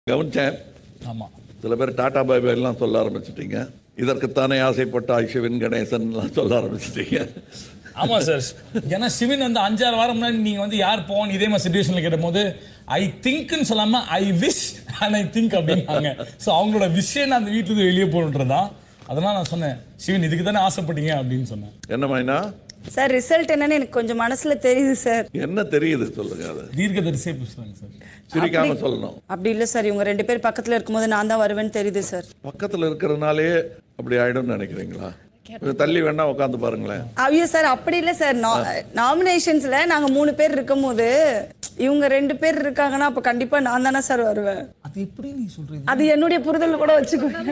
கவனிச்சேன் ஆமாம் சில பேர் டாடா பை பை எல்லாம் சொல்ல ஆரம்பிச்சிட்டீங்க இதற்குத்தானே ஆசைப்பட்ட ஐஷவின் கணேசன் எல்லாம் சொல்ல ஆரம்பிச்சிட்டீங்க ஆமாம் சார் ஏன்னா சிவின் வந்து அஞ்சாறு வாரம் முன்னாடி நீங்கள் வந்து யார் போவான்னு இதே மாதிரி சுச்சுவேஷனில் கேட்டபோது ஐ திங்க்னு சொல்லாமல் I wish and I think அப்படின்னாங்க ஸோ அவங்களோட விஷயம் அந்த வீட்டிலேருந்து வெளியே போகணுன்றதான் அதனால் நான் சொன்னேன் சிவன் இதுக்கு தானே ஆசைப்பட்டீங்க அப்படின்னு சொன்னேன் என்ன மைனா சார் ரிசல்ட் என்னன்னு எனக்கு கொஞ்சம் மனசுல தெரியுது சார் என்ன தெரியுது சொல்லுங்க அது தீர்க்க தரிசியே பேசுகிறாங்க சார் சிரிக்காம சொல்லணும் அப்படி இல்லை சார் இவங்க ரெண்டு பேர் பக்கத்துல இருக்கும்போது நான் தான் வருவேன்னு தெரியுது சார் பக்கத்துல இருக்கிறனாலே அப்படி ஆயிடும்னு நினைக்கிறீங்களா கொஞ்சம் தள்ளி வேணா உட்காந்து பாருங்களேன் ஐயோ சார் அப்படி இல்லை சார் நாமினேஷன்ஸ்ல நாங்க மூணு பேர் இருக்கும்போது இவங்க ரெண்டு பேர் இருக்காங்கன்னா அப்ப கண்டிப்பா நான் தானே சார் வருவேன் அது எப்படி நீ சொல்கிறீங்க அது என்னுடைய புரிதல் கூட வச்சுக்கோங்க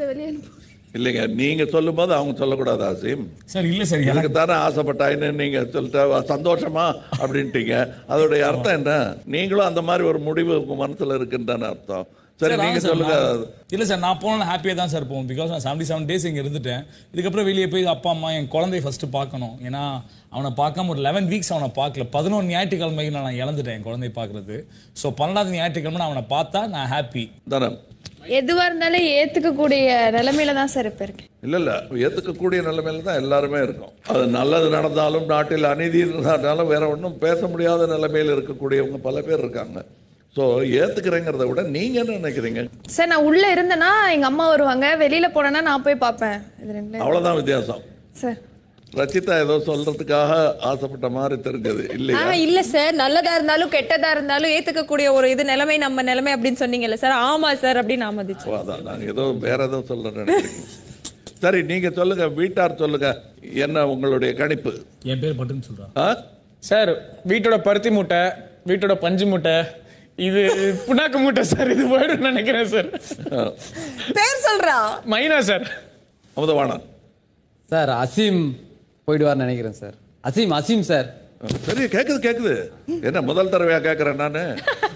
இல்லைங்க நீங்க சொல்லும் போது அவங்க சொல்லக்கூடாது ஆசிம் சார் இல்லை சார் எனக்கு எனக்கு தானே ஆசைப்பட்டாயின்னு நீங்க சொல்லிட்டு சந்தோஷமா அப்படின்ட்டீங்க அதோடைய அர்த்தம் என்ன நீங்களும் அந்த மாதிரி ஒரு முடிவு உங்க மனசுல இருக்குன்னு தானே அர்த்தம் சரி சார், நீங்க ஆமா சார், சொல்லுங்க நான்- இல்ல சார் நான் போனா ஹாப்பியாக தான் சார் போவோம் பிகாஸ் நான் செவன்டி செவன் டேஸ் இங்கே இருந்துட்டேன் இதுக்கப்புறம் வெளியே போய் அப்பா அம்மா என் குழந்தைய ஃபர்ஸ்ட் பார்க்கணும் ஏன்னா அவனை பார்க்காம ஒரு லெவன் வீக்ஸ் அவனை பார்க்கல பதினொன்று ஞாயிற்றுக்கிழமை நான் இழந்துட்டேன் என் குழந்தைய பார்க்கறது ஸோ பன்னெண்டாவது ஞாயிற்றுக்கிழமை நான் அவனை பார்த்தா நான் ஹாப்பி தானே எதுவா இருந்தாலும் ஏத்துக்கக்கூடிய நிலைமையில தான் சார் இப்ப இருக்கேன் இல்ல இல்ல ஏத்துக்கக்கூடிய நிலைமையில தான் எல்லாருமே இருக்கும் அது நல்லது நடந்தாலும் நாட்டில் அநீதி நடந்தாலும் வேற ஒன்றும் பேச முடியாத நிலைமையில் இருக்கக்கூடியவங்க பல பேர் இருக்காங்க ஸோ ஏத்துக்கிறேங்கிறத விட நீங்க என்ன நினைக்கிறீங்க சார் நான் உள்ள இருந்தேன்னா எங்க அம்மா வருவாங்க வெளியில போனேன்னா நான் போய் பார்ப்பேன் இது ரெண்டு அவ்வளவுதான் வித்தியாசம் சார் ரச்சிதா ஏதோ சொல்றதுக்காக ஆசைப்பட்ட மாதிரி தெரிஞ்சது இல்லையா ஆஹ் இல்ல சார் நல்லதா இருந்தாலும் கெட்டதா இருந்தாலும் ஏத்துக்கக்கூடிய ஒரு இது நிலைமை நம்ம நிலைமை அப்படின்னு சொன்னீங்கல்ல சார் ஆமா சார் அப்படின்னு நான் மதிச்சு ஓ, அதான் நாங்க ஏதோ வேற ஏதோ சொல்ல நினைக்கிறீங்க சரி நீங்க சொல்லுங்க வீட்டார் சொல்லுங்க என்ன உங்களுடைய கணிப்பு என் பேர் பட்டுன்னு சொல்கிறான் ஆ? சார் வீட்டோட பருத்தி மூட்டை வீட்டோட பஞ்சு மூட்டை இது புண்ணாக்கு மூட்டை சார் இது போயிடும் நினைக்கிறேன் சார் ஆ. பேர் சொல்றா மைனா சார் அமுதவாணன் சார் அசீம் போயிடுவார்னு நினைக்கிறேன் சார் அசீம் அசீம் சார் சரி கேக்குது கேக்குது என்ன முதல் தடவையா கேக்குறேன் நானு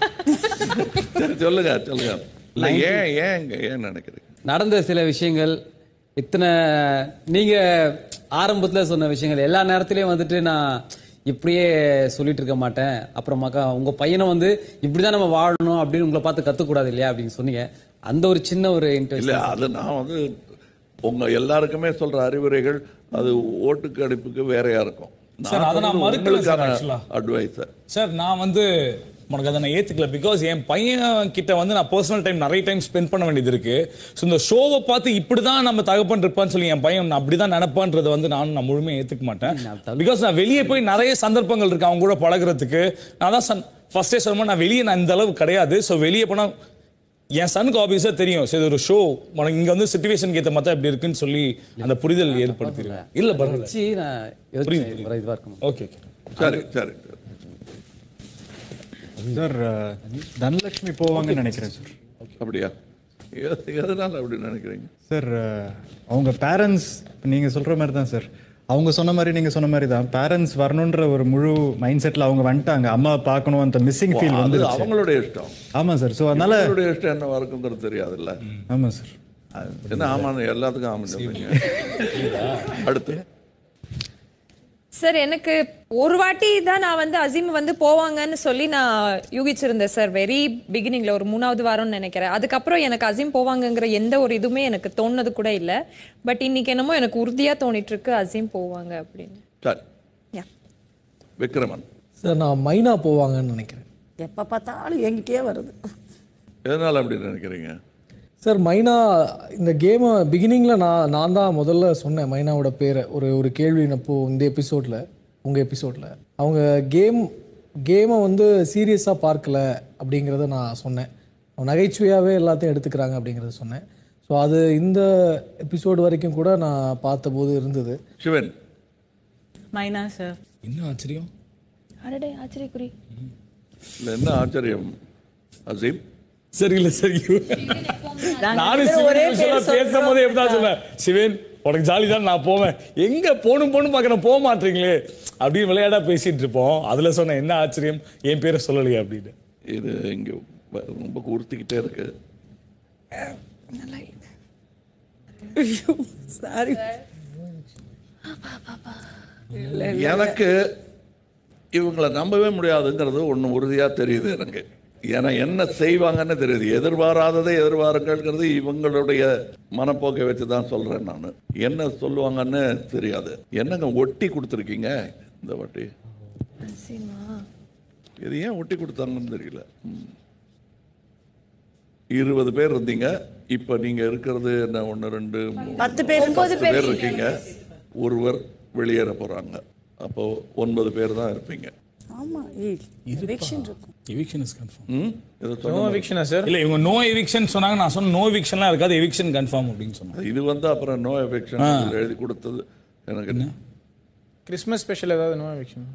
சரி சொல்லுங்க சொல்லுங்க இல்ல ஏன் ஏன் ஏன் நினைக்கிறீங்க நடந்த சில விஷயங்கள் இத்தனை நீங்க ஆரம்பத்துல சொன்ன விஷயங்கள் எல்லா நேரத்திலயும் வந்துட்டு நான் இப்படியே சொல்லிட்டு இருக்க மாட்டேன் அப்புறமாக்கா உங்க பையனை வந்து இப்படிதான் நம்ம வாழணும் அப்படின்னு உங்களை பார்த்து கத்துக்கூடாது இல்லையா அப்படின்னு சொன்னீங்க அந்த ஒரு சின்ன ஒரு இல்ல இன்ட்ரெஸ்ட் அது நான் வந்து உங்க எல்லாருக்குமே சொல்ற அறிவுரைகள் அது ஓட்டு கணிப்புக்கு வேறையா இருக்கும் சார், அதை நான் மறுக்கல சார், actually. அட்வைஸ் சார் நான் வந்து உனக்கு அதை நான் ஏத்துக்கல பிகாஸ் என் பையன் கிட்ட வந்து நான் பர்சனல் டைம் நிறைய டைம் ஸ்பெண்ட் பண்ண வேண்டியது இருக்கு ஸோ இந்த ஷோவை பார்த்து இப்படி தான் நம்ம தகப்பன் இருப்பான்னு சொல்லி என் பையன் நான் அப்படி தான் நினைப்பான்றதை வந்து நான் நான் முழுமையாக ஏற்றுக்க மாட்டேன் பிகாஸ் நான் வெளியே போய் நிறைய சந்தர்ப்பங்கள் இருக்கு அவங்க கூட பழகுறதுக்கு நான் தான் சன் ஃபர்ஸ்டே சொல்லும்போது நான் வெளியே நான் இந்த அளவு கிடையாது ஸோ வெளியே போனால் என் சனுக்கு ஆபீஸாக தெரியும் சரி இது ஒரு ஷோ உனக்கு இங்கே வந்து சுச்சுவேஷனுக்கு ஏற்ற மாதிரி இப்படி இருக்குன்னு சொல்லி அந்த புரிதல் ஏற்படுத்திடுவேன் இல்லை பரவாயில்ல வச்சு நான் யோசிச்சேன் ஒரு இதுவா இருக்கணும் ஓகே ஓகே சரி சரி சார் தனலட்சுமி போவாங்கன்னு நினைக்கிறேன் சார் அப்படியா எது- எதனால அப்படி நினைக்கிறீங்க சார் அவங்க பேரண்ட்ஸ் நீங்கள் சொல்கிற மாதிரி தான் சார் அவங்க சொன்ன மாதிரி நீங்கள் சொன்ன மாதிரி தான் பேரண்ட்ஸ் வரணுன்ற ஒரு முழு மைண்ட் செட்டில் அவங்க வந்துட்டாங்க அம்மா பார்க்கணும் அந்த மிஸ்ஸிங் ஃபீல் அது வந்து அவங்களுடைய இஷ்டம் ஆமாம் சார் ஸோ அதனால அவங்களுடைய இஷ்டம் என்னவா இருக்குங்கிறது தெரியாதுல்ல ஆமாம் சார் என்ன ஆமான்னு எல்லாத்துக்கும் ஆமாம் சொல்றீங்க அடுத்து சார் எனக்கு ஒரு வாட்டி தான் நான் வந்து அசீம் வந்து போவாங்கன்னு சொல்லி நான் யூகிச்சிருந்தேன் சார் வெரி பிகினிங்ல ஒரு மூணாவது வாரம்னு நினைக்கிறேன் அதுக்கப்புறம் எனக்கு அசீம் போவாங்கங்கிற எந்த ஒரு இதுவுமே எனக்கு தோணுது கூட இல்லை பட் இன்னைக்கு என்னமோ எனக்கு உறுதியா தோணிட்டு இருக்கு அசீம் போவாங்க அப்படின்னு சரி யா விக்ரமன் சார் நான் மைனா போவாங்கன்னு நினைக்கிறேன் எப்ப பார்த்தாலும் என்கிட்டயே வருது எதனால அப்படி நினைக்கிறீங்க சார் மைனா இந்த கேமை பிகினிங்கில் நான் நான் தான் முதல்ல சொன்னேன் மைனாவோட பேரை ஒரு ஒரு கேள்வினப்போ இந்த எபிசோடில் உங்கள் எபிசோடில் அவங்க கேம் கேமை வந்து சீரியஸாக பார்க்கல அப்படிங்கிறத நான் சொன்னேன் அவங்க நகைச்சுவையாகவே எல்லாத்தையும் எடுத்துக்கிறாங்க அப்படிங்கிறத சொன்னேன் ஸோ அது இந்த எபிசோடு வரைக்கும் கூட நான் பார்த்தபோது இருந்தது சிவன் மைனா சார் என்ன ஆச்சரியம் அரடே ஆச்சரியக்குறி இல்ல என்ன ஆச்சரியம் அசீம் சரி இல்ல சரி நானும் சிவன் யூஸ்வலா பேசும்போது எப்படிதான் சொன்னேன் சிவன் உனக்கு ஜாலி தான் நான் போவேன் எங்க போகணும் போகணும் பார்க்கறேன் போக மாட்டீங்களே அப்படின்னு விளையாடா பேசிட்டு இருப்போம் அதுல சொன்னேன் என்ன ஆச்சரியம் என் பேரை சொல்லலையே அப்படின்னு இது இங்க வ- ரொம்ப உறுத்திக்கிட்டே இருக்கு சாரி எனக்கு இவங்களை நம்பவே முடியாதுங்கிறது ஒண்ணு உறுதியா தெரியுது எனக்கு ஏன்னா என்ன செய்வாங்கன்னு தெரியுது எதிர்பாராததை எதிர்பாருங்கிறது இவங்களுடைய மனப்போக்கை வச்சு தான் சொல்கிறேன் நான் என்ன சொல்லுவாங்கன்னு தெரியாது என்னங்க ஒட்டி கொடுத்துருக்கீங்க இந்த வாட்டி இது ஏன் ஒட்டி கொடுத்தாங்கன்னு தெரியல ம். இருபது பேர் இருந்தீங்க இப்போ நீங்கள் இருக்கிறது என்ன ஒன்று ரெண்டு மூணு, பத்து பேர் பத்து பேர் இருக்கீங்க ஒருவர் வெளியேற போகிறாங்க அப்போ ஒன்பது பேர் தான் இருப்பீங்க ஆமா ஏய், eviction இருக்கும் எவிக்ஷன் இஸ் கன்ஃபார்ம் ம் இதை நோ சொன்ன எவிக்ஷனா சார் இல்ல இவங்க நோ எவிக்ஷன் சொன்னாங்க நான் சொன்ன நோ எவிக்ஷன்லாம் இருக்காது எவிக்ஷன் கன்ஃபார்ம் அப்படின்னு சொன்னேன் இது வந்து அப்புறம் நோ எஃபெக்ஷன் எழுதி கொடுத்தது எனக்கு என்ன கிறிஸ்மஸ் ஸ்பெஷல் ஏதாவது நோ எவிக்ஷன்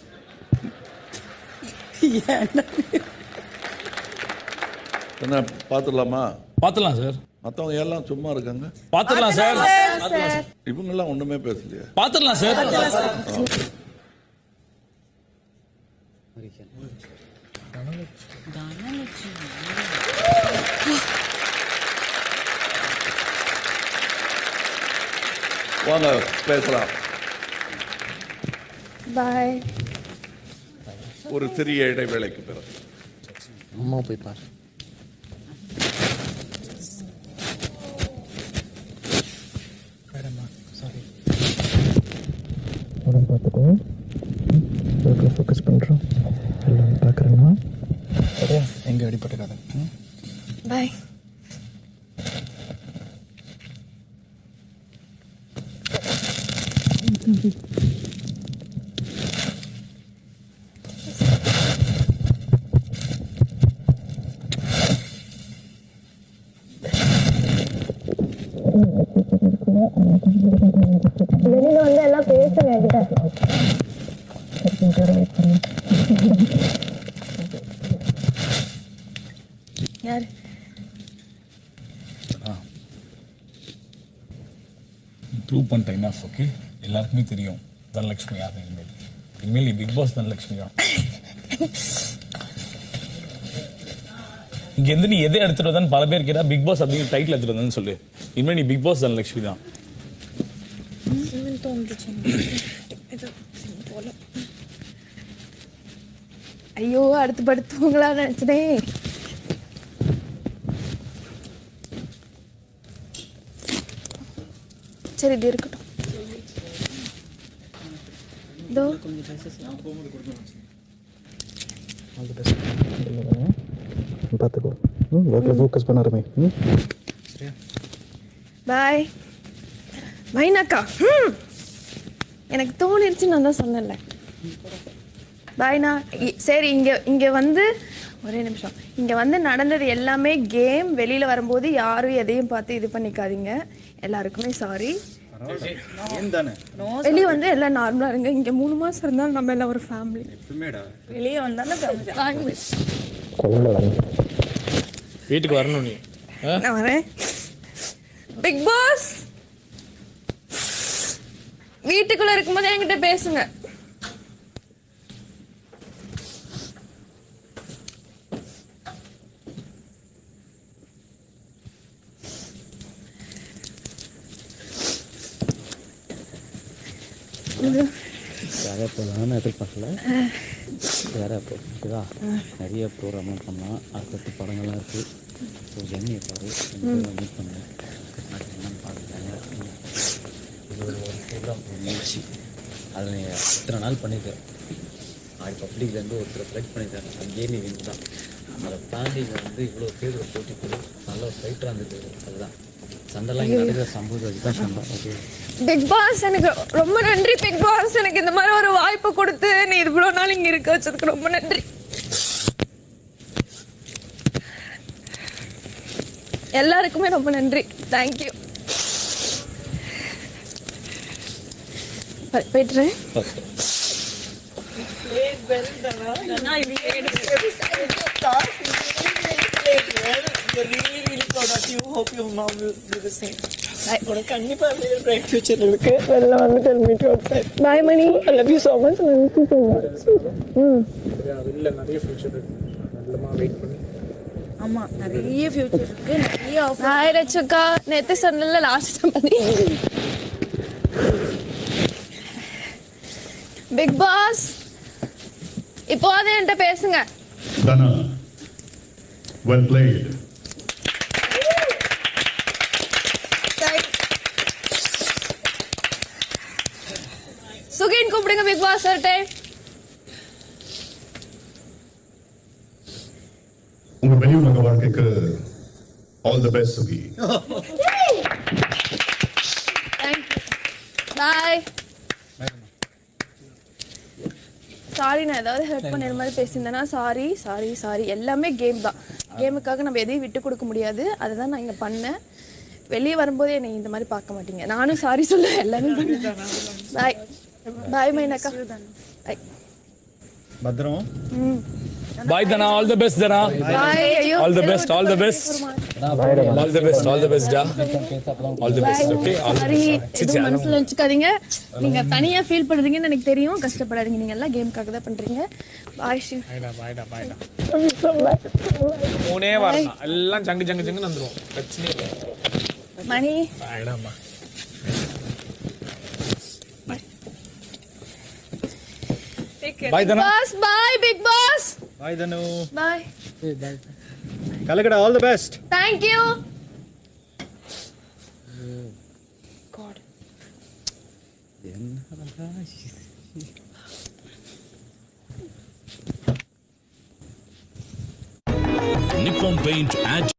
என்ன பார்த்துடலாமா பார்த்துடலாம் சார் மற்றவங்க எல்லாம் சும்மா இருக்காங்க பார்த்துடலாம் சார் இவங்கெல்லாம் ஒன்றுமே பேசலையே பார்த்துடலாம் சார் வாங்க பேசலாம் பாய் ஒரு சிறிய இடைவேளைக்கு பிறகு அம்மா போய் பாரு உடம்பு பார்த்துக்கோ ஒர்க்கில் ஃபோக்கஸ் பண்ணுறோம் எல்லாம் பார்க்குறேன்னா சரியா எங்கே அடிப்பட்டுக்காத பாய் வெளியில வந்து எல்லாம் பேசுங்க என்கிட்ட யாரு ப்ரூவ் பண்ணிட்டேன் enough ஓகே எல்லாருக்குமே தெரியும் தனலட்சுமி யார் இனிமேல் இனிமேல் நீ பிக் பாஸ் தனலட்சுமி தான் இங்க இருந்து நீ எதை எடுத்துட்டு வந்தான்னு பல பேர் கேட்டா பிக் பாஸ் அப்படிங்கிற டைட்டில் எடுத்துட்டு வந்தேன்னு சொல்லு இனிமேல் நீ பிக் பாஸ் தனலட்சுமி தான் ஐயோ அடுத்து படுத்துவங்களா நினைச்சனே சரி இது இருக்கட்டும் இதோ பார்த்துக்கோ ம் ஒர்க்கில் ஃபோக்கஸ் பண்ணாருமே ம் பாய் மைனாக்கா ம். எனக்கு தோணிருச்சு நான் தான் சொன்னேன்ல பாய்னா இ- சரி இங்க இங்க வந்து ஒரே நிமிஷம் இங்க வந்து நடந்தது எல்லாமே கேம் வெளியில வரும்போது யாரும் எதையும் பார்த்து இது பண்ணிக்காதீங்க எல்லாருக்குமே சாரி வெளியே வந்து எல்லாம் நார்மலா இருங்க இங்க மூணு மாசம் இருந்தாலும் நம்ம எல்லாம் ஒரு ஃபேமிலி வெளியே வந்தாலும் வீட்டுக்கு வரணும் நீ நான் வரேன் பிக் பாஸ் வீட்டுக்குள்ள இருக்கும்போது என்கிட்ட பேசுங்க வேற போகலான்னு எதிர்பார்க்கல வேற போ ஓகேவா நிறைய ப்ரோக்ராம்லாம் பண்ணலாம் அடுத்தடுத்து படங்கள்லாம் இருக்குது ஸோ ஜெர்னியை பாரு மீட் பண்ணேன் என்னன்னு பார்க்குறாங்க இது ஒரு ஒரு ப்ரோக்ராம் ஒரு நிகழ்ச்சி அதில் நீ இத்தனை நாள் பண்ணியிருக்கேன் ஆடி பப்ளிக்லேருந்து ஒருத்தர் செலக்ட் பண்ணியிருக்காங்க அங்கேயே நீ வின் தான் அதை தாண்டி இங்க வந்து இவ்வளோ பேர் போட்டி போட்டு நல்ல ஒரு ஃபைட்டராக இருந்தது அதுதான் சண்டைலாம் இங்கே நடக்கிற சம்பவம் அதுதான் சண்டை ஓகே பிக் பாஸ் எனக்கு ரொம்ப நன்றி பிக் பாஸ் எனக்கு இந்த மாதிரி ஒரு வாய்ப்பு கொடுத்து நீ இவ்வளோ நாள் இங்க இருக்க வச்சதுக்கு ரொம்ப நன்றி எல்லாருக்குமே ரொம்ப நன்றி தேங்க்யூ போயிட்டுறேன் bye Mani I love you so much இல்லை நிறைய ஃபியூச்சர் இருக்கு நல்லமா வெயிட் பண்ணி ஆமா நிறைய ஃபியூச்சர் இருக்கு நிறைய ஆஃபர் ஹாய் ரச்சக்கா நேத்து சொன்னல லாஸ்ட் பண்ணி பிக் பாஸ் இப்போ என்கிட்ட பேசுங்க தனா Well played. சுகின் கூப்பிடுங்க பிக் பாஸ் சார் டைம் உங்க வெளியுலக வாழ்க்கைக்கு ஆல் தி பெஸ்ட் சுகி பாய் சாரி நான் ஏதாவது ஹெல்ப் பண்ணுற மாதிரி பேசியிருந்தேன்னா சாரி சாரி சாரி எல்லாமே கேம் தான் கேமுக்காக நம்ம எதையும் விட்டு கொடுக்க முடியாது அதை தான் நான் இங்கே பண்ணேன் வெளியே வரும்போதே என்னை இந்த மாதிரி பார்க்க மாட்டீங்க நானும் சாரி சொல்ல எல்லாமே பாய் பாய் மைனாக்கா பாய் பத்திரம் பாய் தனா all the best Dhana bye ஐயோ all the best all the best all the best all the best டா all the best okay sorry எதுவும் மனசுல வச்சுக்காதீங்க நீங்க தனியா ஃபீல் பண்றீங்கன்னு எனக்கு தெரியும் கஷ்டப்படாதீங்க நீங்க எல்லாம் கேமுக்காக தான் பண்றீங்க பாய் ஷிவ் பாய்டா பாய்டா மூணே வாரம் தான். எல்லாம் ஜங்கு ஜங்கு ஜங்குன்னு வந்துருவோம் பிரச்சனை இல்லை மணி பாய்டாமா bye Dhana boss bye big boss bye Dhanu bye கலக்கடா all the best thank you Nippon Paint Agile